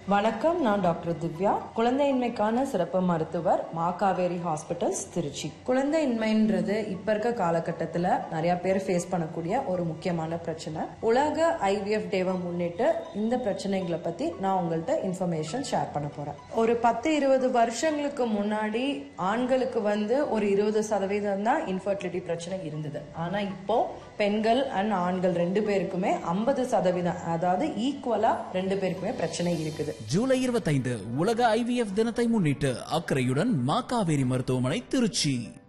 வணக்கம் நான் டாக்டர் திவ்யா குழந்தையின்மைக்கான சிறப்பு மருத்துவர் மாகாவேரி ஹாஸ்பிட்டல்ஸ் திருச்சி குழந்தையின்மைன்றது இப்ப இருக்க காலகட்டத்துல நிறைய பேர் ஃபேஸ் பண்ணக்கூடிய ஒரு முக்கியமான பிரச்சனை உலக ஐவிஎஃப் டேவை முன்னிட்டு இந்த பிரச்சனைகளை பத்தி நான் உங்கள்கிட்ட இன்ஃபர்மேஷன் ஷேர் பண்ண போறேன் ஒரு பத்து இருபது வருஷங்களுக்கு முன்னாடி ஆண்களுக்கு வந்து ஒரு இருபது சதவீதம் தான் இன்ஃபர்டிலிட்டி பிரச்சனை இருந்தது ஆனா இப்போ பெண்கள் அண்ட் ஆண்கள் ரெண்டு பேருக்குமே ஐம்பது சதவீதம் அதாவது ஈக்குவலா ரெண்டு பேருக்குமே பிரச்சனை இருக்குது ஜூலை 25 உலக ஐவிஎஃப் தினத்தை முன்னிட்டு அக்கறையுடன் மா காவேரி மருத்துவமனை திருச்சி